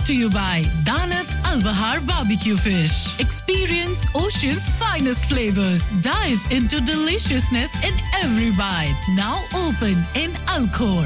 brought to you by Danat Al Bahar Barbecue Fish. Experience Ocean's finest flavors. Dive into deliciousness in every bite. Now open in Alcor.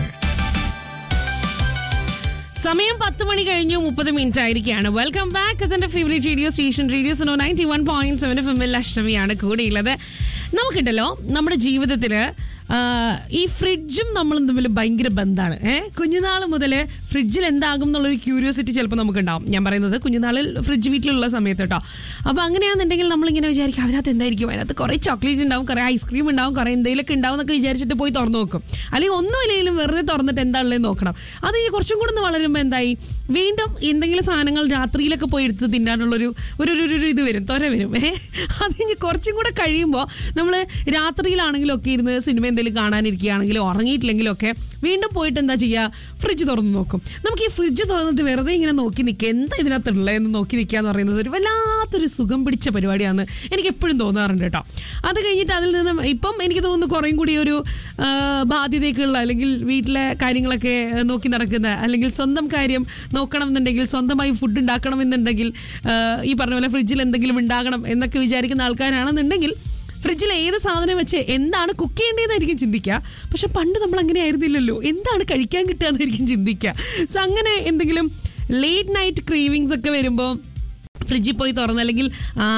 സമയം പത്ത് മണി കഴിഞ്ഞു മുപ്പത് minute ആയിരിക്കുകയാണ് welcome back അതിന്റെ favourite radio station radio so ninety one point seven F എമ്മിൽ അഷ്ടമിയാണ് കൂടെയുള്ളത് നമുക്കുണ്ടല്ലോ നമ്മുടെ ജീവിതത്തില് ആ, ഈ ഫ്രിഡ്ജും നമ്മളും തമ്മിൽ ഭയങ്കര ബന്ധമാണ് ഏഹ് കുഞ്ഞുനാൾ മുതൽ ഫ്രിഡ്ജിൽ എന്താകും എന്നുള്ളൊരു ക്യൂരിയോസിറ്റി ചിലപ്പോൾ നമുക്കുണ്ടാവും ഞാൻ പറയുന്നത് കുഞ്ഞുനാളിൽ ഫ്രിഡ്ജ് വീട്ടിലുള്ള സമയത്ത് കേട്ടോ അപ്പോൾ അങ്ങനെയാണെന്നുണ്ടെങ്കിൽ നമ്മളിങ്ങനെ വിചാരിക്കും അതിനകത്ത് എന്തായിരിക്കും അതിനകത്ത് കുറേ ചോക്ലേറ്റ് ഉണ്ടാവും കുറേ ഐസ്ക്രീം ഉണ്ടാവും കുറേ എന്തെങ്കിലുമൊക്കെ ഉണ്ടാവും എന്നൊക്കെ വിചാരിച്ചിട്ട് പോയി തുറന്നു നോക്കും അല്ലെങ്കിൽ ഒന്നുമില്ലെങ്കിലും വെറുതെ തുറന്നിട്ട് എന്താണുള്ളത് നോക്കണം അത് ഇനി കുറച്ചും കൂടെ ഒന്ന് വളരുമ്പോൾ എന്തായി വീണ്ടും എന്തെങ്കിലും സാധനങ്ങൾ രാത്രിയിലൊക്കെ പോയി എടുത്ത് തിന്നാനുള്ളൊരു ഒരു ഒരു ഒരു ഇത് വരും തൊര വരും ഏ അത് ഇനി കുറച്ചും കൂടെ കഴിയുമ്പോൾ നമ്മൾ രാത്രിയിലാണെങ്കിലും ഒക്കെ ഇരുന്ന് സിനിമ എന്തെങ്കിലും കാണാനിരിക്കുകയാണെങ്കിലും ഉറങ്ങിയിട്ടില്ലെങ്കിലും ഒക്കെ വീണ്ടും പോയിട്ട് എന്താ ചെയ്യുക ഫ്രിഡ്ജ് തുറന്ന് നോക്കും നമുക്ക് ഈ ഫ്രിഡ്ജ് തുറന്നിട്ട് വെറുതെ ഇങ്ങനെ നോക്കി നിൽക്കുക എന്താ ഇതിനകത്തുള്ളതെന്ന് നോക്കി നിൽക്കുക എന്ന് പറയുന്നത് ഒരു വല്ലാത്തൊരു സുഖം പിടിച്ച പരിപാടിയാണ് എനിക്ക് എപ്പോഴും തോന്നാറുണ്ട് കേട്ടോ അത് കഴിഞ്ഞിട്ട് അതിൽ നിന്ന് ഇപ്പം എനിക്ക് തോന്നുന്നു കുറേയും കൂടി ഒരു ആ, ബാധ്യതയൊക്കെയുള്ള അല്ലെങ്കിൽ വീട്ടിലെ കാര്യങ്ങളൊക്കെ നോക്കി നടക്കുന്ന അല്ലെങ്കിൽ സ്വന്തം കാര്യം നോക്കണം എന്നുണ്ടെങ്കിൽ സ്വന്തമായി ഫുഡ് ഉണ്ടാക്കണം എന്നുണ്ടെങ്കിൽ ആ, ഈ പറഞ്ഞ പോലെ ഫ്രിഡ്ജിൽ എന്തെങ്കിലും ഉണ്ടാകണം എന്നൊക്കെ വിചാരിക്കുന്ന ആൾക്കാരാണെന്നുണ്ടെങ്കിൽ ഫ്രിഡ്ജിൽ ഏത് സാധനം വെച്ച് എന്താണ് കുക്ക് ചെയ്യേണ്ടതെന്നായിരിക്കും ചിന്തിക്കുക പക്ഷെ പണ്ട് നമ്മൾ അങ്ങനെ ആയിരുന്നില്ലല്ലോ എന്താണ് കഴിക്കാൻ കിട്ടുക എന്നായിരിക്കും ചിന്തിക്കുക സോ അങ്ങനെ എന്തെങ്കിലും ലേറ്റ് നൈറ്റ് ക്രീവിങ്സ് ഒക്കെ വരുമ്പോൾ ഫ്രിഡ്ജിൽ പോയി തുറന്ന് അല്ലെങ്കിൽ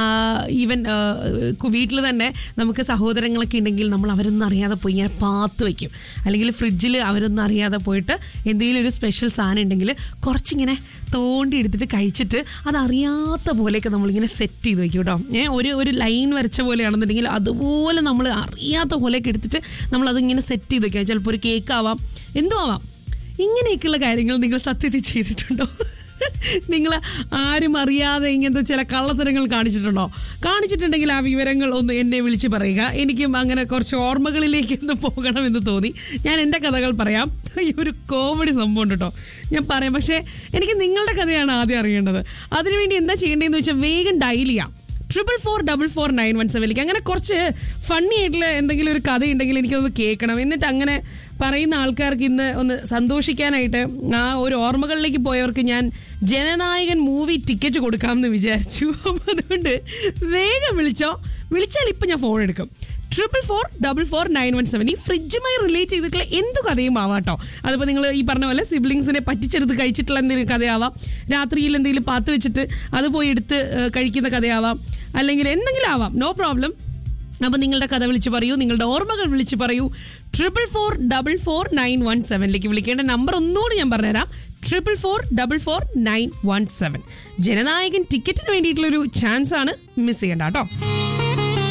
ഈവൻ വീട്ടിൽ തന്നെ നമുക്ക് സഹോദരങ്ങളൊക്കെ ഉണ്ടെങ്കിൽ നമ്മൾ അവരൊന്നും അറിയാതെ പോയി ഇങ്ങനെ പാത്ത് വയ്ക്കും അല്ലെങ്കിൽ ഫ്രിഡ്ജിൽ അവരൊന്നും അറിയാതെ പോയിട്ട് എന്തെങ്കിലും ഒരു സ്പെഷ്യൽ സാധനം ഉണ്ടെങ്കിൽ കുറച്ചിങ്ങനെ തോണ്ടി എടുത്തിട്ട് കഴിച്ചിട്ട് അതറിയാത്ത പോലെയൊക്കെ നമ്മളിങ്ങനെ സെറ്റ് ചെയ്ത് വെക്കും കേട്ടോ ഏ ഒരു ഒരു ലൈൻ വരച്ച പോലെയാണെന്നുണ്ടെങ്കിൽ അതുപോലെ നമ്മൾ അറിയാത്ത പോലെയൊക്കെ എടുത്തിട്ട് നമ്മളതിങ്ങനെ സെറ്റ് ചെയ്ത് വെക്കുക ചിലപ്പോൾ ഒരു കേക്ക് ആവാം എന്തോ ആവാം ഇങ്ങനെയൊക്കെയുള്ള കാര്യങ്ങൾ നിങ്ങൾ സത്യത്തിൽ ചെയ്തിട്ടുണ്ടോ നിങ്ങൾ ആരും അറിയാതെ ഇങ്ങനത്തെ ചില കള്ളത്തരങ്ങൾ കാണിച്ചിട്ടുണ്ടോ കാണിച്ചിട്ടുണ്ടെങ്കിൽ ആ വിവരങ്ങൾ ഒന്ന് എന്നെ വിളിച്ച് പറയുക എനിക്കും അങ്ങനെ കുറച്ച് ഓർമ്മകളിലേക്ക് ഒന്ന് പോകണമെന്ന് തോന്നി ഞാൻ എൻ്റെ കഥകൾ പറയാം ഈ ഒരു കോമഡി സംഭവം ഉണ്ട് കേട്ടോ ഞാൻ പറയാം പക്ഷേ എനിക്ക് നിങ്ങളുടെ കഥയാണ് ആദ്യം അറിയേണ്ടത് അതിനുവേണ്ടി എന്താ ചെയ്യേണ്ടതെന്ന് വെച്ചാൽ വേഗം ഡയൽ ചെയ്യാം triple four double four nine one സെവനിലേക്ക് അങ്ങനെ കുറച്ച് ഫണ്ണി ആയിട്ടുള്ള എന്തെങ്കിലും ഒരു കഥ ഉണ്ടെങ്കിൽ എനിക്കൊന്ന് കേൾക്കണം എന്നിട്ട് അങ്ങനെ പറയുന്ന ആൾക്കാർക്ക് ഇന്ന് ഒന്ന് സന്തോഷിക്കാനായിട്ട് ആ ഒരു ഓർമ്മകളിലേക്ക് പോയവർക്ക് ഞാൻ ജനനായകൻ മൂവി ടിക്കറ്റ് കൊടുക്കാമെന്ന് വിചാരിച്ചു അപ്പം അതുകൊണ്ട് വേഗം വിളിച്ചോ വിളിച്ചാൽ ഇപ്പം ഞാൻ ഫോൺ എടുക്കും triple four double four nine one seven ഈ ഫ്രിഡ്ജുമായി റിലേറ്റ് ചെയ്തിട്ടുള്ള എന്ത് കഥയും ആവാം കേട്ടോ അതിപ്പോൾ നിങ്ങൾ ഈ പറഞ്ഞ പോലെ സിബ്ലിങ്സിനെ പറ്റിച്ചെടുത്ത് കഴിച്ചിട്ടുള്ള എന്തെങ്കിലും കഥയാവാം രാത്രിയിൽ എന്തെങ്കിലും പാത്ത് വെച്ചിട്ട് അത് പോയി എടുത്ത് ഏഹ്, കഴിക്കുന്ന കഥയാവാം അല്ലെങ്കിൽ എന്തെങ്കിലും ആവാം നോ പ്രോബ്ലം അപ്പോൾ നിങ്ങളുടെ കഥ വിളിച്ച് പറയൂ നിങ്ങളുടെ ഓർമ്മകൾ വിളിച്ച് പറയൂ triple four double four nine one സെവനിലേക്ക് വിളിക്കേണ്ട നമ്പർ ഒന്നുകൂടി ഞാൻ പറഞ്ഞുതരാം triple four double four nine one seven Jananayakan ടിക്കറ്റിന് വേണ്ടിയിട്ടുള്ളൊരു ചാൻസ് ആണ് മിസ് ചെയ്യേണ്ട കേട്ടോ